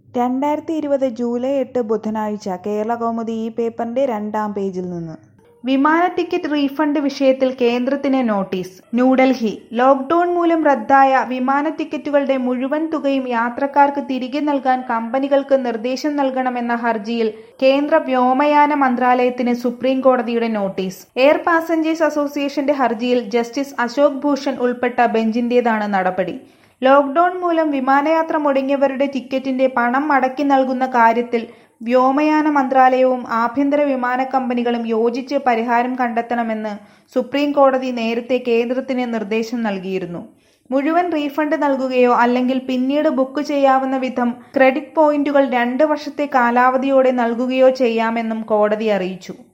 രണ്ടായിരത്തി ഇരുപത് ജൂലൈ എട്ട് ബുധനാഴ്ച കേരളകൗമുദി ഈ പേപ്പറിന്റെ രണ്ടാം പേജിൽ നിന്ന് വിമാന ടിക്കറ്റ് റീഫണ്ട് വിഷയത്തിൽ കേന്ദ്രത്തിന് നോട്ടീസ് ന്യൂഡൽഹി ലോക്ഡൌൺ മൂലം റദ്ദായ വിമാന ടിക്കറ്റുകളുടെ മുഴുവൻ തുകയും യാത്രക്കാർക്ക് തിരികെ നൽകാൻ കമ്പനികൾക്ക് നിർദ്ദേശം നൽകണമെന്ന ഹർജിയിൽ കേന്ദ്ര വ്യോമയാന മന്ത്രാലയത്തിന് സുപ്രീം കോടതിയുടെ നോട്ടീസ് എയർ പാസഞ്ചേഴ്സ് അസോസിയേഷന്റെ ഹർജിയിൽ ജസ്റ്റിസ് അശോക് ഭൂഷൺ ഉൾപ്പെട്ട ബെഞ്ചിന്റേതാണ് നടപടി ലോക്ഡൌൺ മൂലം വിമാനയാത്ര മുടങ്ങിയവരുടെ ടിക്കറ്റിന്റെ പണം മടക്കി നൽകുന്ന കാര്യത്തിൽ വ്യോമയാന മന്ത്രാലയവും ആഭ്യന്തര വിമാന കമ്പനികളും യോജിച്ച് പരിഹാരം കണ്ടെത്തണമെന്ന് സുപ്രീം കോടതി നേരത്തെ കേന്ദ്രത്തിന് നിർദ്ദേശം നൽകിയിരുന്നു മുഴുവൻ റീഫണ്ട് നൽകുകയോ അല്ലെങ്കിൽ പിന്നീട് ബുക്ക് ചെയ്യാവുന്ന വിധം ക്രെഡിറ്റ് പോയിന്റുകൾ രണ്ട് വർഷത്തെ കാലാവധിയോടെ നൽകുകയോ ചെയ്യാമെന്നും കോടതി അറിയിച്ചു